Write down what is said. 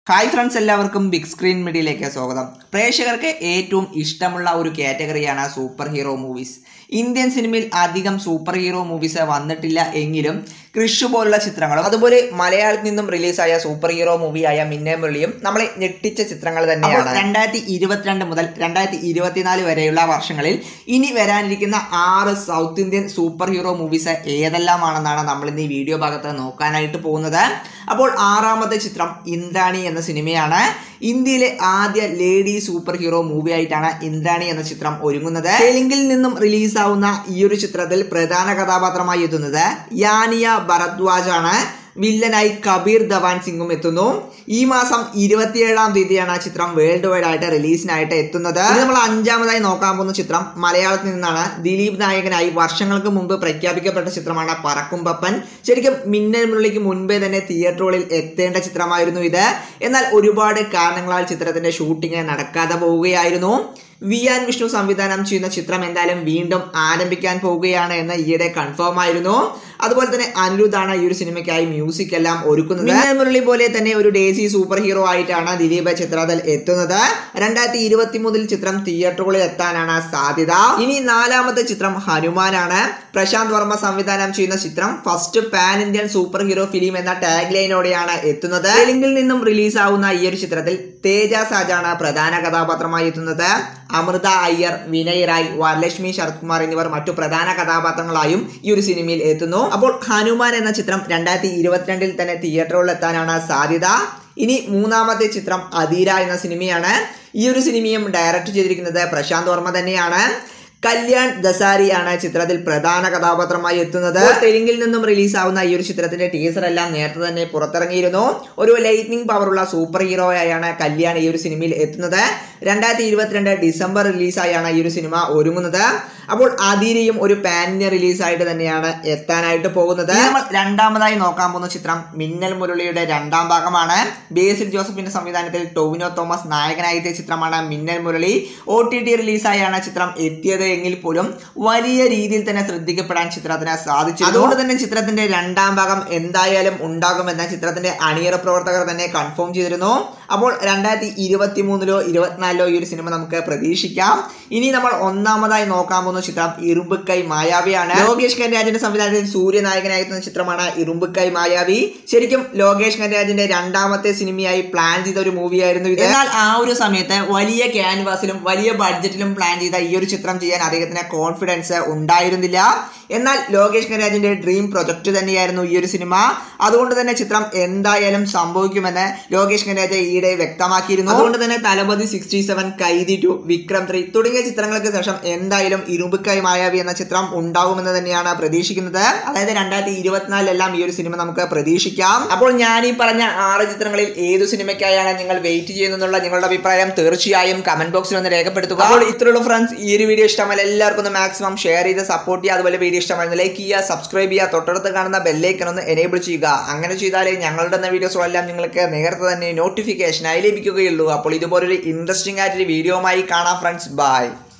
hi friends എല്ലാവർക്കും big screen മീഡിയയിലേക്ക് സ്വാഗതം പ്രേക്ഷകർക്ക് ഏറ്റവും ഇഷ്ടമുള്ള ഒരു കാറ്റഗറിയാണ് സൂപ്പർ ഹീറോ മൂവീസ് ഇന്ത്യൻ സിനിമയിൽ അധികം സൂപ്പർ ഹീറോ മൂവീസ് വന്നിട്ടില്ല എങ്കിലും കൃഷു പോലുള്ള ചിത്രങ്ങളും അതുപോലെ മലയാളത്തിൽ നിന്നും റിലീസായ സൂപ്പർ ഹീറോ മൂവിയായ മിന്നെ മുരളിയും നമ്മളെ ഞെട്ടിച്ച ചിത്രങ്ങൾ തന്നെയാണ് രണ്ടായിരത്തി ഇരുപത്തിരണ്ട് മുതൽ രണ്ടായിരത്തി ഇരുപത്തിനാല് വരെയുള്ള വർഷങ്ങളിൽ ഇനി വരാനിരിക്കുന്ന ആറ് south Indian superhero movies ഏതെല്ലാമാണെന്നാണ് നമ്മൾ ഇന്ന് ഈ വീഡിയോ ഭാഗത്ത് നോക്കാനായിട്ട് പോകുന്നത് അപ്പോൾ ആറാമത്തെ ചിത്രം ഇന്ദ്രാണി എന്ന സിനിമയാണ് ഇന്ത്യയിലെ ആദ്യ ലേഡി സൂപ്പർ ഹീറോ മൂവി ആയിട്ടാണ് ഇന്ദ്രാണി എന്ന ചിത്രം ഒരുങ്ങുന്നത് തെലുങ്കിൽ നിന്നും റിലീസാവുന്ന ഈ ഒരു ചിത്രത്തിൽ പ്രധാന കഥാപാത്രമായി എത്തുന്നത് യാനിയ ഭരദ്വാജ് ആണ് വില്ലനായി കബീർ ധവാൻ സിംഗും എത്തുന്നു ഈ മാസം ഇരുപത്തിയേഴാം തീയതിയാണ് ആ ചിത്രം വേൾഡ് വൈഡ് ആയിട്ട് റിലീസിനായിട്ട് എത്തുന്നത് ഇനി നമ്മൾ അഞ്ചാമതായി നോക്കാൻ പോകുന്ന ചിത്രം മലയാളത്തിൽ നിന്നാണ് ദിലീപ് നായകനായി വർഷങ്ങൾക്ക് മുമ്പ് പ്രഖ്യാപിക്കപ്പെട്ട ചിത്രമാണ് പറക്കും പപ്പൻ ശരിക്കും മിന്നൽ മുരളിക്ക് മുൻപേ തന്നെ തിയേറ്ററുകളിൽ എത്തേണ്ട ചിത്രമായിരുന്നു ഇത് എന്നാൽ ഒരുപാട് കാരണങ്ങളാൽ ചിത്രത്തിന്റെ ഷൂട്ടിംഗ് നടക്കാതെ പോവുകയായിരുന്നു വി ആൻ വിഷ്ണു സംവിധാനം ചെയ്യുന്ന ചിത്രം എന്തായാലും വീണ്ടും ആരംഭിക്കാൻ പോവുകയാണ് എന്ന് ഈയിടെ കൺഫേം ആയിരുന്നു അതുപോലെ തന്നെ അനിരുദ്ധാണ് ഈ ഒരു സിനിമയ്ക്കായി മ്യൂസിക് എല്ലാം ഒരുക്കുന്നത് മിന്നൽ മുരളി പോലെ തന്നെ ഒരു ഡേസി സൂപ്പർ ഹീറോ ആയിട്ടാണ് ദിലീപ് ചിത്രത്തിൽ എത്തുന്നത് രണ്ടായിരത്തി ഇരുപത്തി മൂന്നിൽ ചിത്രം തിയേറ്ററുകളിൽ എത്താനാണ് സാധ്യത ഇനി നാലാമത്തെ ചിത്രം ഹനുമാനാണ് പ്രശാന്ത് വർമ്മ സംവിധാനം ചെയ്യുന്ന ചിത്രം first pan Indian superhero film എന്ന ടാഗ് ലൈനോടെയാണ് എത്തുന്നത് തെലുങ്കിൽ നിന്നും റിലീസ് ആവുന്ന ഈ ഒരു ചിത്രത്തിൽ തേജ സാജാണ് പ്രധാന കഥാപാത്രമായി എത്തുന്നത് അമൃത അയ്യർ വിനയ് റായ് വരലക്ഷ്മി ശരത് കുമാർ എന്നിവർ മറ്റു പ്രധാന കഥാപാത്രങ്ങളായും ഈ ഒരു സിനിമയിൽ എത്തുന്നു അപ്പോൾ ഹനുമാൻ എന്ന ചിത്രം രണ്ടായിരത്തി ഇരുപത്തിരണ്ടിൽ തന്നെ തിയേറ്ററുകളിൽ എത്താനാണ് സാധ്യത ഇനി മൂന്നാമത്തെ ചിത്രം അധീര എന്ന സിനിമയാണ് ഈ ഒരു സിനിമയും ഡയറക്റ്റ് ചെയ്തിരിക്കുന്നത് പ്രശാന്ത് വർമ്മ തന്നെയാണ് കല്യാൺ ദസാരിയാണ് ചിത്രത്തിൽ പ്രധാന കഥാപാത്രമായി എത്തുന്നത് തെലുങ്കിൽ നിന്നും റിലീസ് ആവുന്ന ഈ ഒരു ചിത്രത്തിന്റെ ടീസർ എല്ലാം നേരത്തെ തന്നെ പുറത്തിറങ്ങിയിരുന്നു ഒരു ലൈറ്റ്നിങ് പവറുള്ള സൂപ്പർ ഹീറോയായാണ് കല്യാൺ ഈ ഒരു സിനിമയിൽ എത്തുന്നത് രണ്ടായിരത്തി ഇരുപത്തിരണ്ട് ഡിസംബർ റിലീസായാണ് ഈ ഒരു സിനിമ ഒരുങ്ങുന്നത് അപ്പോൾ അധീരയും ഒരു പാനിന്റെ റിലീസായിട്ട് തന്നെയാണ് എത്താനായിട്ട് പോകുന്നത് നമ്മൾ രണ്ടാമതായി നോക്കാൻ പോകുന്ന ചിത്രം മിന്നൽ മുരളിയുടെ രണ്ടാം ഭാഗമാണ് ബേസിൽ ജോസഫിന്റെ സംവിധാനത്തിൽ ടോവിനോ തോമസ് നായകനായ എത്തിയ ചിത്രമാണ് Minnal Murali O T T റിലീസായാണ് ചിത്രം എത്തിയത് എങ്കിൽ പോലും വലിയ രീതിയിൽ തന്നെ ശ്രദ്ധിക്കപ്പെടാൻ ചിത്രത്തിന് സാധിച്ചു അതുകൊണ്ട് തന്നെ ചിത്രത്തിന്റെ രണ്ടാം ഭാഗം എന്തായാലും ഉണ്ടാകുമെന്ന ചിത്രത്തിന്റെ അണിയറ പ്രവർത്തകർ തന്നെ കൺഫേം ചെയ്തിരുന്നു അപ്പോൾ രണ്ടായിരത്തി ഇരുപത്തി മൂന്നിലോ ഇരുപത്തിനാലിലോ ഈ ഒരു സിനിമ നമുക്ക് പ്രതീക്ഷിക്കാം ഇനി നമ്മൾ ഒന്നാമതായി നോക്കാൻ പോകുന്ന ചിത്രം ഇറുമ്പുക്കൈ മായാവിയാണ് ലോകേഷ് കൻരാജിന്റെ സംവിധാനത്തിൽ സൂര്യനായകനായിരുന്ന ചിത്രമാണ് ഇറുമ്പുക്കൈ മായാവി ശരിക്കും ലോകേഷ് കൻരാജിന്റെ രണ്ടാമത്തെ സിനിമയായി പ്ലാൻ ചെയ്ത ഒരു മൂവിയായിരുന്നു ഇത് എന്നാൽ ആ ഒരു സമയത്ത് വലിയ ക്യാൻവാസിലും വലിയ ബഡ്ജറ്റിലും പ്ലാൻ ചെയ്ത ഈ ഒരു ചിത്രം ചെയ്യാൻ അദ്ദേഹത്തിന് കോൺഫിഡൻസ് ഉണ്ടായിരുന്നില്ല എന്നാൽ ലോകേഷ് കനരാജിന്റെ ഡ്രീം പ്രൊജക്ട് തന്നെയായിരുന്നു ഈ ഒരു സിനിമ അതുകൊണ്ട് തന്നെ ചിത്രം എന്തായാലും സംഭവിക്കുമെന്ന് ലോകേഷ് കനരാജ് ഈയിടെ വ്യക്തമാക്കിയിരുന്നു അതുകൊണ്ട് തന്നെ Thalapathy sixty seven Kaithi two Vikram three തുടങ്ങിയ ചിത്രങ്ങൾക്ക് ശേഷം എന്തായാലും ഇരുമ്പുക്കായി മായാവി എന്ന ചിത്രം ഉണ്ടാകുമെന്ന് തന്നെയാണ് പ്രതീക്ഷിക്കുന്നത് അതായത് രണ്ടായിരത്തി ഇരുപത്തിനാലിലെല്ലാം ഈ ഒരു സിനിമ നമുക്ക് പ്രതീക്ഷിക്കാം അപ്പോൾ ഞാൻ ഈ പറഞ്ഞ ആറ് ചിത്രങ്ങളിൽ ഏതു സിനിമയ്ക്കായാണ് നിങ്ങൾ വെയിറ്റ് ചെയ്യുന്നുള്ള നിങ്ങളുടെ അഭിപ്രായം തീർച്ചയായും കമന്റ് ബോക്സിൽ ഒന്ന് രേഖപ്പെടുത്തുക അപ്പോൾ ഇത്രയുള്ള ഫ്രണ്ട്സ് ഈ ഒരു വീഡിയോ ഇഷ്ടമല്ല എല്ലാവർക്കും ഒന്ന് മാക്സിമം ഷെയർ ചെയ്ത് സപ്പോർട്ട് ചെയ്യുക അതുപോലെ വീഡിയോ ഇഷ്ടമായി ലൈക്ക് ചെയ്യുക സബ്സ്ക്രൈബ് ചെയ്യുക തൊട്ടടുത്ത് കാണുന്ന ബെല്ലൈക്കൺ ഒന്ന് എനേബിൾ ചെയ്യുക അങ്ങനെ ചെയ്താലേ ഞങ്ങളുടെ വീഡിയോസുകളെല്ലാം നിങ്ങൾക്ക് നേരത്തെ തന്നെ നോട്ടിഫിക്കേഷനായി ലഭിക്കുകയുള്ളൂ അപ്പോൾ ഇതുപോലൊരു ഇൻട്രസ്റ്റിംഗ് ആയിട്ടൊരു വീഡിയോമായി കാണാം ഫ്രണ്ട്സ് ബൈ